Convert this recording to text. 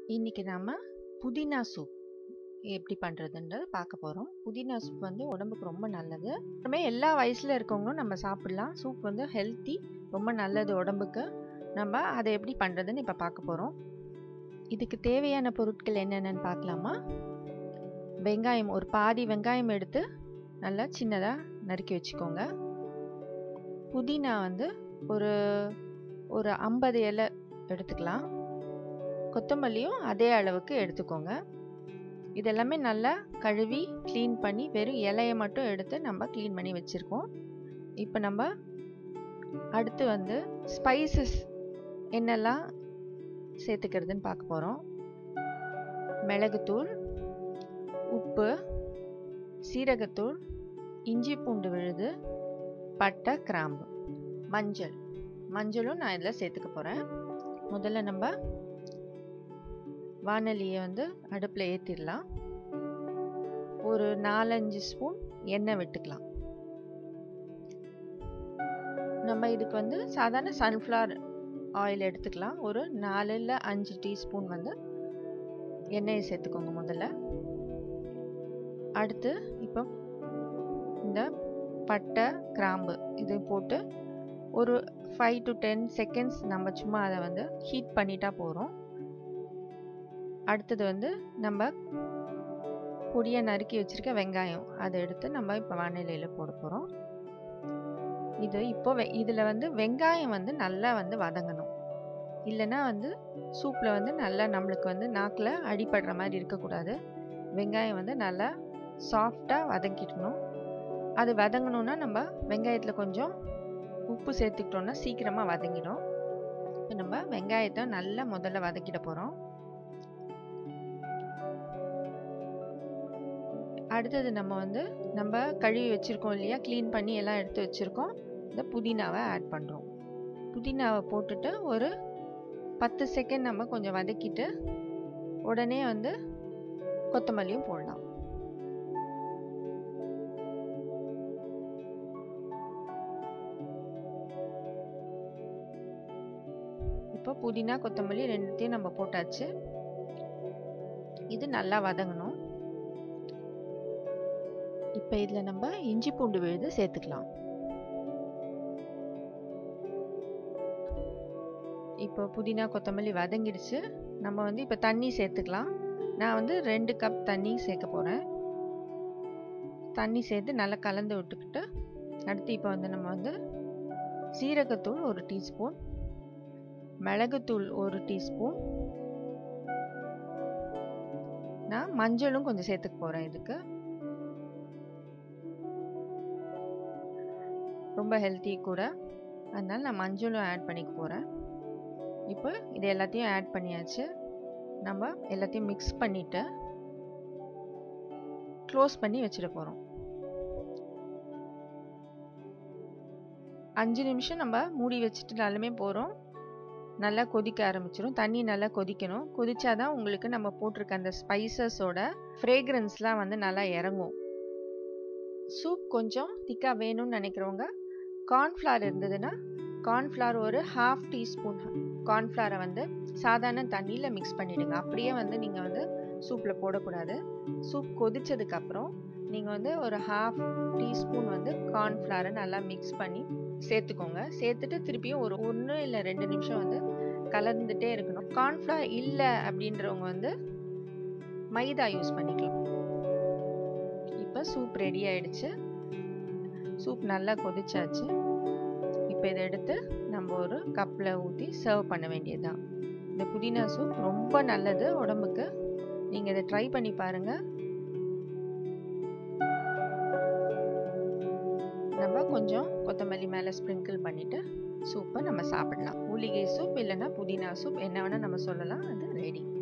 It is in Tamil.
இன்னைக்கு நாம புதினா சூப் எப்படி பண்ணுறதுன்றது பார்க்க போகிறோம் புதினா சூப் வந்து உடம்புக்கு ரொம்ப நல்லது அப்புறமே எல்லா வயசில் இருக்கவங்களும் நம்ம சாப்பிடலாம் சூப் வந்து ஹெல்த்தி ரொம்ப நல்லது உடம்புக்கு நம்ம அதை எப்படி பண்ணுறதுன்னு இப்போ பார்க்க போகிறோம் இதுக்கு தேவையான பொருட்கள் என்னென்னு பார்க்கலாமா வெங்காயம் ஒரு பாதி வெங்காயம் எடுத்து நல்லா சின்னதாக நறுக்கி வச்சுக்கோங்க புதினா வந்து ஒரு ஒரு ஐம்பது இலை எடுத்துக்கலாம் கொத்தமல்லியும் அதே அளவுக்கு எடுத்துக்கோங்க இதெல்லாமே நல்லா கழுவி க்ளீன் பண்ணி வெறும் இலையை மட்டும் எடுத்து நம்ம க்ளீன் பண்ணி வச்சுருக்கோம் இப்போ நம்ம அடுத்து வந்து ஸ்பைசஸ் என்னெல்லாம் சேர்த்துக்கிறதுன்னு பார்க்க போகிறோம் மிளகுத்தூள் உப்பு சீரகத்தூள் இஞ்சி பூண்டு விழுது பட்டை கிராம்பு மஞ்சள் மஞ்சளும் நான் இதில் சேர்த்துக்க போகிறேன் முதல்ல நம்ம வானலியை வந்து அடுப்பில் ஏற்றிடலாம் ஒரு நாலஞ்சு ஸ்பூன் எண்ணெய் விட்டுக்கலாம் நம்ம இதுக்கு வந்து சாதாரண சன்ஃப்ளவர் ஆயில் எடுத்துக்கலாம் ஒரு நாலு இல்லை அஞ்சு டீஸ்பூன் வந்து எண்ணெயை சேர்த்துக்கோங்க முதல்ல அடுத்து இப்போ இந்த பட்டை கிராம்பு இது போட்டு ஒரு ஃபைவ் டு டென் செகண்ட்ஸ் நம்ம சும்மா அதை வந்து ஹீட் பண்ணிட்டா போகிறோம் அடுத்தது வந்து நம்ம பொடியாக நறுக்கி வச்சுருக்க வெங்காயம் அதை எடுத்து நம்ம இப்போ வானிலையில் போட போகிறோம் இது இப்போ இதில் வந்து வெங்காயம் வந்து நல்லா வந்து வதங்கணும் இல்லைன்னா வந்து சூப்பில் வந்து நல்லா நம்மளுக்கு வந்து நாக்கில் அடிப்படுற மாதிரி இருக்கக்கூடாது வெங்காயம் வந்து நல்லா சாஃப்டாக வதக்கிடணும் அது வதங்கணுன்னா நம்ம வெங்காயத்தில் கொஞ்சம் உப்பு சேர்த்துக்கிட்டோம்னா சீக்கிரமாக வதங்கிடும் இப்போ நம்ம வெங்காயத்தை நல்லா முதல்ல வதக்கிட போகிறோம் அடுத்தது நம்ம வந்து நம்ம கழுவி வச்சுருக்கோம் இல்லையா க்ளீன் பண்ணி எல்லாம் எடுத்து வச்சுருக்கோம் இந்த புதினாவை ஆட் பண்ணுறோம் புதினாவை போட்டுட்டு ஒரு பத்து செகண்ட் நம்ம கொஞ்சம் வதக்கிட்டு உடனே வந்து கொத்தமல்லியும் போடலாம் இப்போ புதினா கொத்தமல்லி ரெண்டுத்தையும் நம்ம போட்டாச்சு இது நல்லா வதங்கணும் இப்போ இதில் நம்ம இஞ்சி பூண்டு விழுது சேர்த்துக்கலாம் இப்போ புதினா கொத்தமல்லி வதங்கிடுச்சு நம்ம வந்து இப்போ தண்ணி சேர்த்துக்கலாம் நான் வந்து ரெண்டு கப் தண்ணி சேர்க்க போகிறேன் தண்ணி சேர்த்து நல்லா கலந்து விட்டுக்கிட்டு அடுத்து இப்போ வந்து நம்ம வந்து சீரகத்தூள் ஒரு டீஸ்பூன் மிளகுத்தூள் ஒரு டீஸ்பூன் நான் மஞ்சளும் கொஞ்சம் சேர்த்துக்க போகிறேன் இதுக்கு ரொம்ப ஹெல்த்தி கூட அதனால் நான் மஞ்சளும் ஆட் பண்ணிக்க போகிறேன் இப்போ இது எல்லாத்தையும் ஆட் பண்ணியாச்சு நம்ம எல்லாத்தையும் மிக்ஸ் பண்ணிவிட்டு க்ளோஸ் பண்ணி வச்சிட போகிறோம் அஞ்சு நிமிஷம் நம்ம மூடி வச்சுட்டு நல்லாமே போகிறோம் நல்லா கொதிக்க ஆரம்பிச்சிடும் தண்ணி நல்லா கொதிக்கணும் கொதிச்சாதான் உங்களுக்கு நம்ம போட்டிருக்க அந்த ஸ்பைசஸோட ஃப்ரேக்ரன்ஸ்லாம் வந்து நல்லா இறங்கும் சூப் கொஞ்சம் திக்காக வேணும்னு நினைக்கிறவங்க கார்ன்ஃப்ளவர் இருந்ததுன்னா கார்ன்ஃப்ளவர் ஒரு ஹாஃப் டீஸ்பூன் கார்ன்ஃப்ளவரை வந்து சாதாரண தண்ணியில் மிக்ஸ் பண்ணிவிடுங்க அப்படியே வந்து நீங்கள் வந்து சூப்பில் போடக்கூடாது சூப் கொதிச்சதுக்கப்புறம் நீங்கள் வந்து ஒரு ஹாஃப் டீஸ்பூன் வந்து கார்ன்ஃப்ளவரை நல்லா மிக்ஸ் பண்ணி சேர்த்துக்கோங்க சேர்த்துட்டு திருப்பியும் ஒரு ஒன்று இல்லை ரெண்டு நிமிஷம் வந்து கலந்துட்டே இருக்கணும் கார்ன்ஃப்ளவர் இல்லை அப்படின்றவங்க வந்து மைதா யூஸ் பண்ணிக்கலாம் இப்போ சூப் ரெடி ஆயிடுச்சு சூப் நல்லா கொதிச்சாச்சு இப்போ இதை எடுத்து நம்ம ஒரு கப்பில் ஊற்றி சர்வ் பண்ண வேண்டியதுதான் இந்த புதினா சூப் ரொம்ப நல்லது உடம்புக்கு நீங்கள் இதை ட்ரை பண்ணி பாருங்கள் நம்ம கொஞ்சம் கொத்தமல்லி மேலே ஸ்ப்ரிங்கிள் பண்ணிவிட்டு சூப்பை நம்ம சாப்பிடலாம் மூலிகை சூப் இல்லைன்னா புதினா சூப் என்ன வேணால் நம்ம சொல்லலாம் அது ரெடி